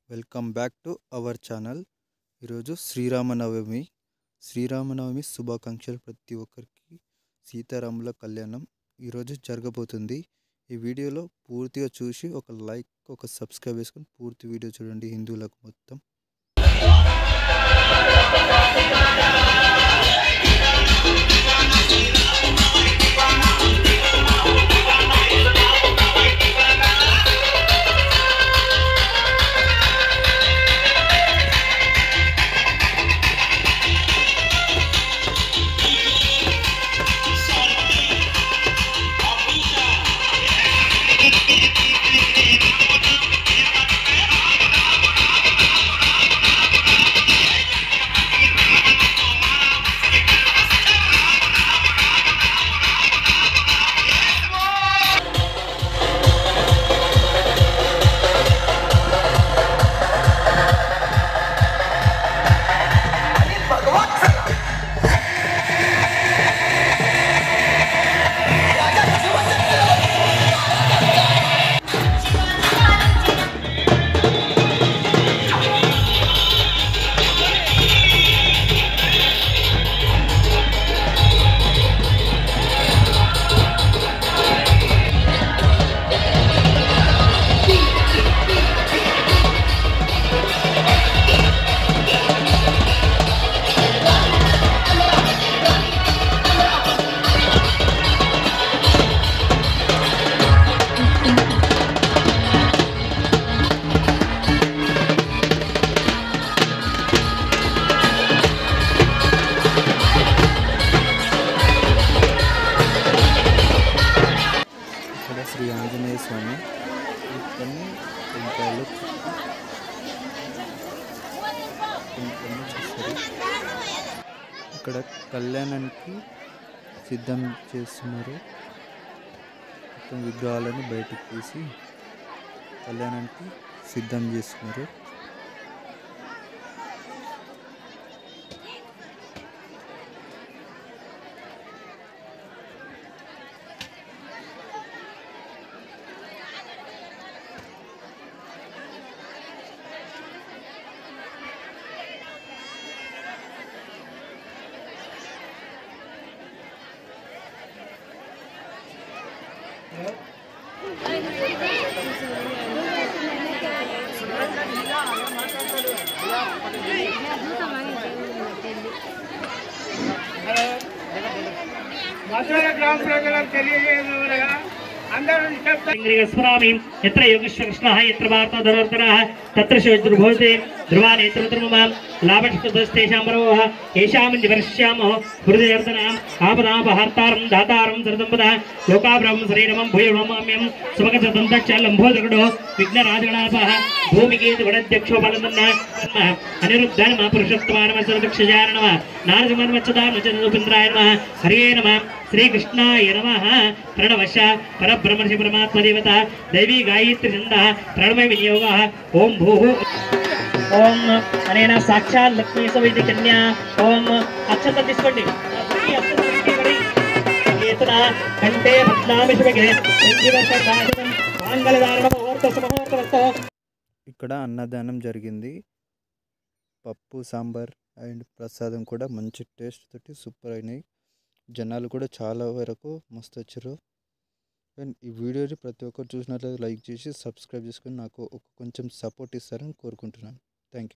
Welcome back to our channel ఈరోజు శ్రీరామనవమి శ్రీరామనవమి శుభాకాంక్షలు ప్రతి ఒక్కరికి సీతారాముల కళ్యాణం ఈరోజు జరగబోతుంది ఈ వీడియోలో పూర్తిగా చూసి ఒక లైక్ ఒక సబ్స్క్రైబ్ చేసుకొని పూర్తి వీడియో చూడండి హిందువులకు మొత్తం ఇక్కడ శ్రీ ఆంజనేయ స్వామి కొన్ని టెంకాయలు కొన్ని చేస్తారు ఇక్కడ కళ్యాణానికి సిద్ధం చేస్తున్నారు మొత్తం విగ్రహాలను బయటకు తీసి కళ్యాణానికి సిద్ధం చేస్తున్నారు మధుర గ్రామ ప్రజలకు తెలియజేయగా అందరూ నిశ్శబ్ద స్మరామి ఎత్ర యోగేశ్వర కృష్ణ ఎత్ర భారత ధరోత్తర తత్ర శోద్రుభోజే ధ్రువా నేత్రధర్మమా లాభక్షుతస్తేషామరో ఏషాం నివర్ష్యామో హృదయర్దనాం ఆపదాపహర్తారం దాతారం సరదంపద లోకాబ్రహ్మ శరీరమం భూయమామ్యం సుమగతంతచ్చ లంబోదరుడో విఘ్నరాజగణాప భూమికేతు గణధ్యక్షో బలదన్న అనిరుద్ధాయ మా పురుషోత్తమానమ సర్వక్షజాయ నమ నారదమన్వచ్చదా నచంద్రాయ నమ హరే నమ శ్రీకృష్ణాయ నమ ప్రణవశ పరబ్రహ్మణి పరమాత్మదేవత దైవీ గాయత్రి ఛంద ప్రణవ వినియోగ ఓం భూ ఓం అనేన సాక్షాత్ లక్ష్మీ సవితి కన్యా ఓం అక్షత తీసుకోండి ఈ అక్షత తీసుకోండి. కేతన కంఠే పద్నామి శుభగే సంజీవసదాశనం మంగళదారణ ముహూర్త సుముహూర్తవస్తో ఇక్కడ అన్నదానం జరిగింది పప్పు సాంబార్ అండ్ ప్రసాదం కూడా మంచి టేస్ట్ తోటి సూపర్ అయినాయి జనాలు కూడా చాలా వరకు మస్తు వచ్చారు అండ్ ఈ వీడియోని ప్రతి ఒక్కరు చూసినట్లయితే లైక్ చేసి సబ్స్క్రైబ్ చేసుకొని నాకు ఒక కొంచెం సపోర్ట్ ఇస్తారని కోరుకుంటున్నాను థ్యాంక్ యూ